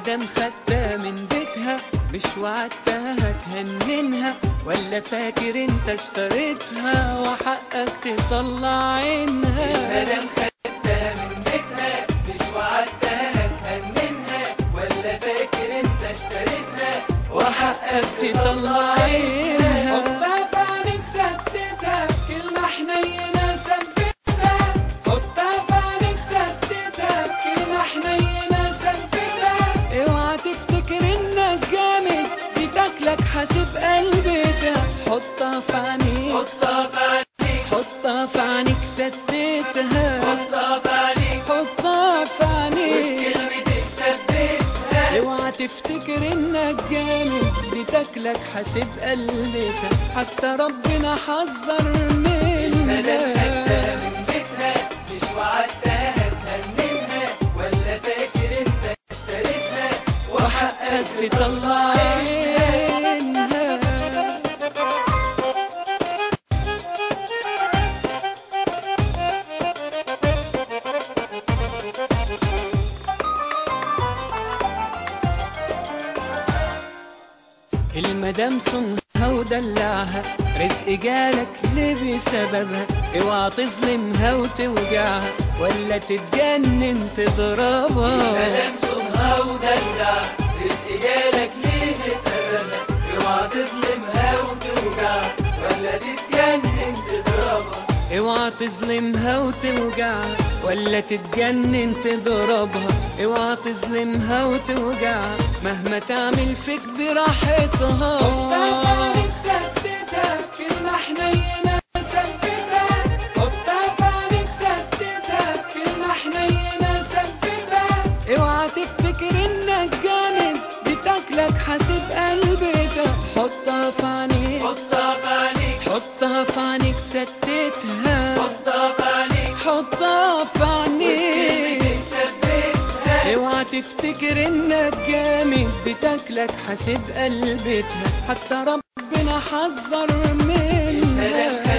المدام خدتها من بيتها مش وعدتها تهننها ولا فاكر انت اشتريتها وحقك تطلع عينها المدام خدتها من بيتها مش وعدتها تهننها ولا فاكر انت اشتريتها وحقك تطلع عينها حطها في عينيك ستتها كلمة حنينة ثبتها حطها في عينيك ستتها كلمة حنينة ثبتها اوعى تفتكر انك جامد دي تاكلك حاسب قلبتها حطها في عينيك حطها في عينيك حطها في عينيك ستتها حطها في عينيك حطها في عينيك كلمة ثبتها اوعى تفتكر انك جامد دي تاكلك حاسب قلبتها حتى ربنا حذر المدام خدتها منها من بيتها مش وعدتها تهننها ولا فاكر انت اشتريتها وحقك تطلع عينها المدام صنها ودلعها رزق جالك ليه بسببها اوعى تظلمها وتوجعها ولا تتجنن تضربها مدام صنها ودلع رزق جالك ليه بسببها اوعى تظلمها وتوجعها ولا تتجنن تضربها اوعى تظلمها وتوجعها ولا تتجنن تضربها اوعى تظلمها وتوجعها مهما تعمل فيك براحتها عينيك ثبتها كلمة حنينة ثبتها حطها في عينيك ثبتها كلمة حنينة ثبتها اوعى تفتكر انك جامد دي تاكلك حاسب قلبتها حطها في عينيك حطها في عينيك حطها في عينيك ستتها حطها في عينيك حطها في عينيك كلمة ثبتها اوعى تفتكر انك جامد بتاكلك حاسب قلبتها حتى ربنا حذر مدام منها